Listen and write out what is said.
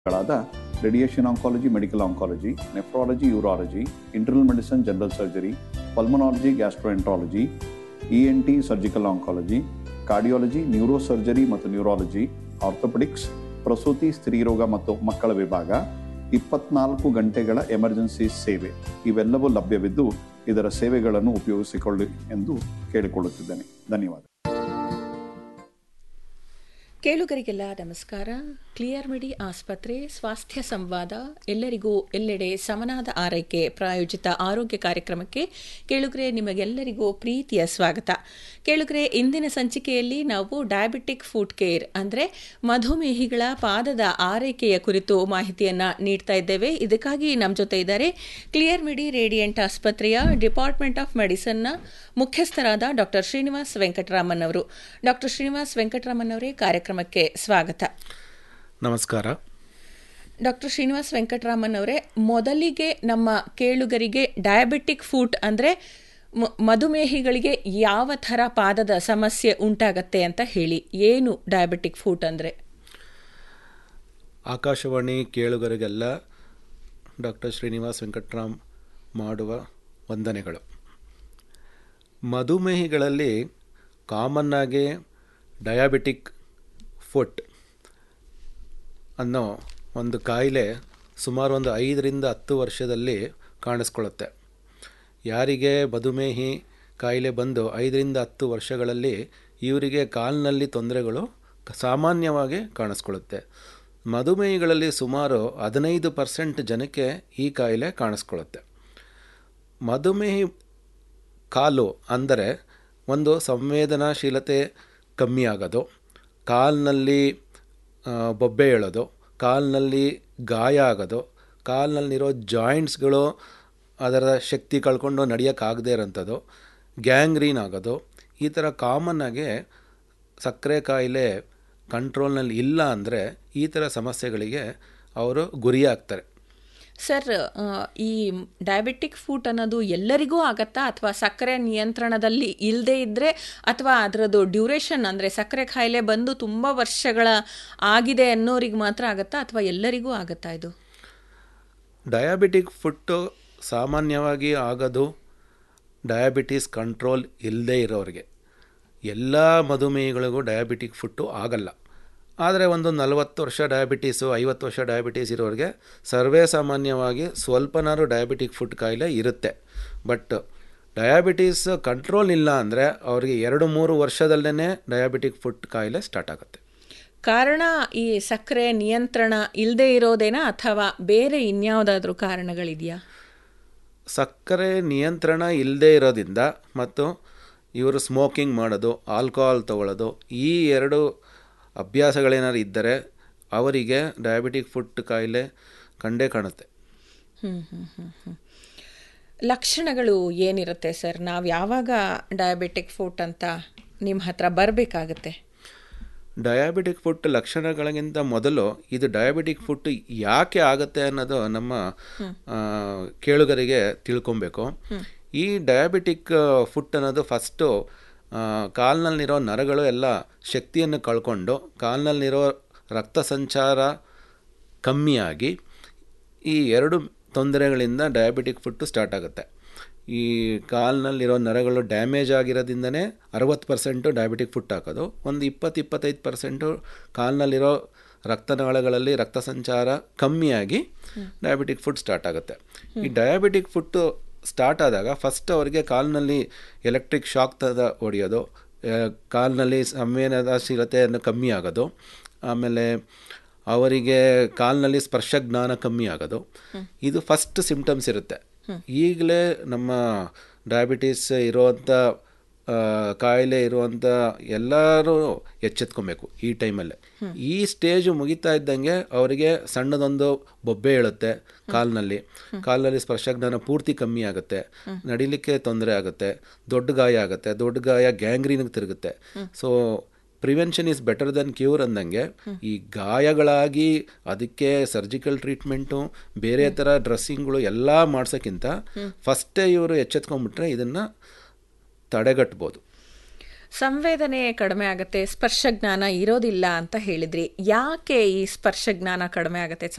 ಗಳಾದ radiation oncology medical oncology nephrology urology internal medicine general surgery pulmonology gastroenterology E N T surgical oncology cardiology neuro surgery ಮತ್ತು neurology orthopaedics ಪ್ರಸೂತಿ ಸ್ತ್ರೀರೋಗ ಮತ್ತು ಮಕ್ಕಳ ವಿಭಾಗ ಇಪ್ಪತ್ನಾಲ್ಕು ಗಂಟೆಗಳ ಎಮರ್ಜೆನ್ಸಿ ಸೇವೆ ಇವೆಲ್ಲವೂ ಲಭ್ಯವಿದ್ದು ಇದರ ಸೇವೆಗಳನ್ನು ಉಪಯೋಗಿಸಿಕೊಳ್ಳಿ ಎಂದು ಕೇಳಿಕೊಳ್ಳುತ್ತಿದ್ದೇನೆ ಧನ್ಯವಾದ ಕೇಳುಗರಿಗೆಲ್ಲ ನಮಸ್ಕಾರ ಕ್ಲಿಯರ್ ಮಿಡಿ ಆಸ್ಪತ್ರೆ ಸ್ವಾಸ್ಥ್ಯ ಸಂವಾದ ಎಲ್ಲರಿಗೂ ಎಲ್ಲೆಡೆ ಸಮನಾದ ಆರೈಕೆ ಪ್ರಾಯೋಜಿತ ಆರೋಗ್ಯ ಕಾರ್ಯಕ್ರಮಕ್ಕೆ ಕೇಳುಗರೆ ನಿಮಗೆಲ್ಲರಿಗೂ ಪ್ರೀತಿಯ ಸ್ವಾಗತ ಕೇಳುಗರೆ ಇಂದಿನ ಸಂಚಿಕೆಯಲ್ಲಿ ನಾವು ಡಯಾಬಿಟಿಕ್ ಫುಡ್ ಕೇರ್ ಅಂದರೆ ಮಧುಮೇಹಿಗಳ ಪಾದದ ಆರೈಕೆಯ ಕುರಿತು ಮಾಹಿತಿಯನ್ನು ನೀಡ್ತಾ ಇದ್ದೇವೆ ಇದಕ್ಕಾಗಿ ನಮ್ಮ ಜೊತೆ ಇದ್ದಾರೆ ಕ್ಲಿಯರ್ ಮಿಡಿ ರೇಡಿಯಂಟ್ ಆಸ್ಪತ್ರೆಯ ಡಿಪಾರ್ಟ್ಮೆಂಟ್ ಆಫ್ ಮೆಡಿಸನ್ನ ಮುಖ್ಯಸ್ಥರಾದ ಡಾಕ್ಟರ್ ಶ್ರೀನಿವಾಸ್ ವೆಂಕಟರಾಮನ್ ಅವರು ಡಾಕ್ಟರ್ ಶ್ರೀನಿವಾಸ್ ವೆಂಕಟರಾಮನ್ ಅವರೇ ಕಾರ್ಯಕ್ರಮಕ್ಕೆ ಸ್ವಾಗತ ನಮಸ್ಕಾರ ಡಾಕ್ಟರ್ ಶ್ರೀನಿವಾಸ್ ವೆಂಕಟರಾಮನ್ ಅವರೇ ಮೊದಲಿಗೆ ನಮ್ಮ ಕೇಳುಗರಿಗೆ ಡಯಾಬಿಟಿಕ್ ಫುಡ್ ಅಂದರೆ ಮಧುಮೇಹಿಗಳಿಗೆ ಯಾವ ಥರ ಪಾದದ ಸಮಸ್ಯೆ ಉಂಟಾಗತ್ತೆ ಅಂತ ಹೇಳಿ ಏನು ಡಯಾಬಿಟಿಕ್ ಫುಡ್ ಅಂದರೆ ಆಕಾಶವಾಣಿ ಕೇಳುಗರಿಗೆಲ್ಲ ಡಾಕ್ಟರ್ ಶ್ರೀನಿವಾಸ್ ವೆಂಕಟರಾಮ್ ಮಾಡುವ ವಂದನೆಗಳು ಮಧುಮೇಹಿಗಳಲ್ಲಿ ಕಾಮನ್ನಾಗಿ ಡಯಾಬಿಟಿಕ್ ಫುಟ್ ಅನ್ನೋ ಒಂದು ಕಾಯಿಲೆ ಸುಮಾರು ಒಂದು ಐದರಿಂದ ಹತ್ತು ವರ್ಷದಲ್ಲಿ ಕಾಣಿಸ್ಕೊಳ್ಳುತ್ತೆ ಯಾರಿಗೆ ಮಧುಮೇಹಿ ಕಾಯಿಲೆ ಬಂದು ಐದರಿಂದ ಹತ್ತು ವರ್ಷಗಳಲ್ಲಿ ಇವರಿಗೆ ಕಾಲಿನಲ್ಲಿ ತೊಂದರೆಗಳು ಸಾಮಾನ್ಯವಾಗಿ ಕಾಣಿಸ್ಕೊಳ್ಳುತ್ತೆ ಮಧುಮೇಹಿಗಳಲ್ಲಿ ಸುಮಾರು ಹದಿನೈದು ಪರ್ಸೆಂಟ್ ಜನಕ್ಕೆ ಈ ಕಾಯಿಲೆ ಕಾಣಿಸ್ಕೊಳ್ಳುತ್ತೆ ಮಧುಮೇಹಿ ಕಾಲು ಅಂದರೆ ಒಂದು ಸಂವೇದನಾಶೀಲತೆ ಕಮ್ಮಿ ಆಗೋದು ಕಾಲಿನಲ್ಲಿ ಬೊಬ್ಬೆ ಏಳೋದು ಕಾಲಿನಲ್ಲಿ ಗಾಯ ಆಗೋದು ಕಾಲಿನಲ್ಲಿರೋ ಜಾಯಿಂಟ್ಸ್ಗಳು ಅದರ ಶಕ್ತಿ ಕಳ್ಕೊಂಡು ನಡೆಯೋಕ್ಕಾಗದೇ ಇರೋಂಥದ್ದು ಗ್ಯಾಂಗ್ರೀನ್ ಆಗೋದು ಈ ಥರ ಕಾಮನ್ನಾಗಿ ಸಕ್ಕರೆ ಕಾಯಿಲೆ ಕಂಟ್ರೋಲ್ನಲ್ಲಿ ಇಲ್ಲ ಅಂದರೆ ಈ ಥರ ಸಮಸ್ಯೆಗಳಿಗೆ ಅವರು ಗುರಿಯಾಗ್ತಾರೆ ಸರ್ ಈ ಡಯಾಬಿಟಿಕ್ ಫುಡ್ ಅನ್ನೋದು ಎಲ್ಲರಿಗೂ ಆಗತ್ತಾ ಅಥವಾ ಸಕ್ಕರೆ ನಿಯಂತ್ರಣದಲ್ಲಿ ಇಲ್ಲದೇ ಇದ್ದರೆ ಅಥವಾ ಅದರದ್ದು ಡ್ಯೂರೇಷನ್ ಅಂದರೆ ಸಕ್ಕರೆ ಕಾಯಿಲೆ ಬಂದು ತುಂಬ ವರ್ಷಗಳ ಆಗಿದೆ ಅನ್ನೋರಿಗೆ ಮಾತ್ರ ಆಗತ್ತಾ ಅಥವಾ ಎಲ್ಲರಿಗೂ ಆಗತ್ತಾ ಇದು ಡಯಾಬಿಟಿಕ್ ಫುಟ್ಟು ಸಾಮಾನ್ಯವಾಗಿ ಆಗೋದು ಡಯಾಬಿಟೀಸ್ ಕಂಟ್ರೋಲ್ ಇಲ್ಲದೇ ಇರೋರಿಗೆ ಎಲ್ಲ ಮಧುಮೇಹಿಗಳಿಗೂ ಡಯಾಬಿಟಿಕ್ ಫುಟ್ಟು ಆಗಲ್ಲ ಆದರೆ ಒಂದು ನಲವತ್ತು ವರ್ಷ ಡಯಾಬಿಟೀಸು ಐವತ್ತು ವರ್ಷ ಡಯಾಬಿಟೀಸ್ ಇರೋರಿಗೆ ಸರ್ವೇ ಸಾಮಾನ್ಯವಾಗಿ ಸ್ವಲ್ಪನಾರು ಡಯಾಬಿಟಿಕ್ ಫುಡ್ ಕಾಯಿಲೆ ಇರುತ್ತೆ ಬಟ್ ಡಯಾಬಿಟೀಸ್ ಕಂಟ್ರೋಲ್ ಇಲ್ಲ ಅಂದರೆ ಅವರಿಗೆ ಎರಡು ಮೂರು ವರ್ಷದಲ್ಲೇ ಡಯಾಬಿಟಿಕ್ ಫುಡ್ ಕಾಯಿಲೆ ಸ್ಟಾರ್ಟ್ ಆಗುತ್ತೆ ಕಾರಣ ಈ ಸಕ್ಕರೆ ನಿಯಂತ್ರಣ ಇಲ್ಲದೆ ಇರೋದೇನಾ ಅಥವಾ ಬೇರೆ ಇನ್ಯಾವುದಾದ್ರೂ ಕಾರಣಗಳಿದೆಯಾ ಸಕ್ಕರೆ ನಿಯಂತ್ರಣ ಇಲ್ಲದೆ ಇರೋದ್ರಿಂದ ಮತ್ತು ಇವರು ಸ್ಮೋಕಿಂಗ್ ಮಾಡೋದು ಆಲ್ಕೋಹಾಲ್ ತಗೊಳ್ಳೋದು ಈ ಎರಡು ಅಭ್ಯಾಸಗಳೇನಾದ್ರು ಇದ್ದರೆ ಅವರಿಗೆ ಡಯಾಬಿಟಿಕ್ ಫುಡ್ ಕಾಯಿಲೆ ಕಂಡೇ ಕಾಣುತ್ತೆ ಲಕ್ಷಣಗಳು ಏನಿರುತ್ತೆ ಸರ್ ನಾವು ಯಾವಾಗ ಡಯಾಬಿಟಿಕ್ ಫುಡ್ ಅಂತ ನಿಮ್ಮ ಹತ್ರ ಬರಬೇಕಾಗತ್ತೆ ಡಯಾಬಿಟಿಕ್ ಫುಡ್ ಲಕ್ಷಣಗಳಿಗಿಂತ ಮೊದಲು ಇದು ಡಯಾಬಿಟಿಕ್ ಫುಡ್ ಯಾಕೆ ಆಗುತ್ತೆ ಅನ್ನೋದು ನಮ್ಮ ಕೇಳುಗರಿಗೆ ತಿಳ್ಕೊಬೇಕು ಈ ಡಯಾಬಿಟಿಕ್ ಫುಡ್ ಅನ್ನೋದು ಫಸ್ಟು ಕಾಲಿನಲ್ಲಿರೋ ನರಗಳು ಎಲ್ಲ ಶಕ್ತಿಯನ್ನು ಕಳ್ಕೊಂಡು ಕಾಲಿನಲ್ಲಿರೋ ರಕ್ತ ಸಂಚಾರ ಕಮ್ಮಿಯಾಗಿ ಈ ಎರಡು ತೊಂದರೆಗಳಿಂದ ಡಯಾಬಿಟಿಕ್ ಫುಟ್ಟು ಸ್ಟಾರ್ಟ್ ಆಗುತ್ತೆ ಈ ಕಾಲಿನಲ್ಲಿರೋ ನರಗಳು ಡ್ಯಾಮೇಜ್ ಆಗಿರೋದ್ರಿಂದನೇ ಅರವತ್ತು ಪರ್ಸೆಂಟು ಡಯಾಬಿಟಿಕ್ ಫುಟ್ ಹಾಕೋದು ಒಂದು ಇಪ್ಪತ್ತು ಇಪ್ಪತ್ತೈದು ಪರ್ಸೆಂಟು ಕಾಲಿನಲ್ಲಿರೋ ರಕ್ತನಾಳಗಳಲ್ಲಿ ರಕ್ತ ಸಂಚಾರ ಕಮ್ಮಿಯಾಗಿ ಡಯಾಬಿಟಿಕ್ ಫುಡ್ ಸ್ಟಾರ್ಟ್ ಆಗುತ್ತೆ ಈ ಡಯಾಬಿಟಿಕ್ ಫುಟ್ಟು ಸ್ಟಾರ್ಟ್ ಆದಾಗ ಫಸ್ಟ್ ಅವರಿಗೆ ಕಾಲಿನಲ್ಲಿ ಎಲೆಕ್ಟ್ರಿಕ್ ಶಾಕ್ ತದ ಹೊಡೆಯೋದು ಕಾಲಿನಲ್ಲಿ ಸಂವೇದನಾಶೀಲತೆಯನ್ನು ಕಮ್ಮಿ ಆಗೋದು ಆಮೇಲೆ ಅವರಿಗೆ ಕಾಲಿನಲ್ಲಿ ಸ್ಪರ್ಶ ಜ್ಞಾನ ಕಮ್ಮಿ ಆಗೋದು ಇದು ಫಸ್ಟ್ ಸಿಂಪ್ಟಮ್ಸ್ ಇರುತ್ತೆ ಈಗಲೇ ನಮ್ಮ ಡಯಾಬಿಟೀಸ್ ಇರುವಂಥ ಕಾಯಿಲೆ ಇರುವಂಥ ಎಲ್ಲರೂ ಎಚ್ಚೆತ್ಕೊಬೇಕು ಈ ಟೈಮಲ್ಲೇ ಈ ಸ್ಟೇಜು ಮುಗಿತಾ ಇದ್ದಂಗೆ ಅವರಿಗೆ ಸಣ್ಣದೊಂದು ಬೊಬ್ಬೆ ಹೇಳುತ್ತೆ ಕಾಲಿನಲ್ಲಿ ಕಾಲಿನಲ್ಲಿ ಸ್ಪರ್ಶಜ್ಞಾನ ಪೂರ್ತಿ ಕಮ್ಮಿ ಆಗುತ್ತೆ ನಡಿಲಿಕ್ಕೆ ತೊಂದರೆ ಆಗುತ್ತೆ ದೊಡ್ಡ ಗಾಯ ಆಗುತ್ತೆ ದೊಡ್ಡ ಗಾಯ ಗ್ಯಾಂಗ್ರೀನಿಗೆ ತಿರುಗುತ್ತೆ so prevention is better than cure ಅಂದಂಗೆ ಈ ಗಾಯಗಳಾಗಿ ಅದಕ್ಕೆ ಸರ್ಜಿಕಲ್ ಟ್ರೀಟ್ಮೆಂಟು ಬೇರೆ ಥರ ಡ್ರೆಸ್ಸಿಂಗ್ಗಳು ಎಲ್ಲ ಮಾಡ್ಸೋಕ್ಕಿಂತ ಫಸ್ಟೇ ಇವರು ಎಚ್ಚೆತ್ಕೊಂಡ್ಬಿಟ್ರೆ ಇದನ್ನು ತಡೆಗಟ್ಬೋದು ಸಂವೇದನೆ ಕಡಿಮೆ ಆಗುತ್ತೆ ಸ್ಪರ್ಶ ಜ್ಞಾನ ಇರೋದಿಲ್ಲ ಅಂತ ಹೇಳಿದ್ರಿ ಯಾಕೆ ಈ ಸ್ಪರ್ಶ ಜ್ಞಾನ ಕಡಿಮೆ ಆಗುತ್ತೆ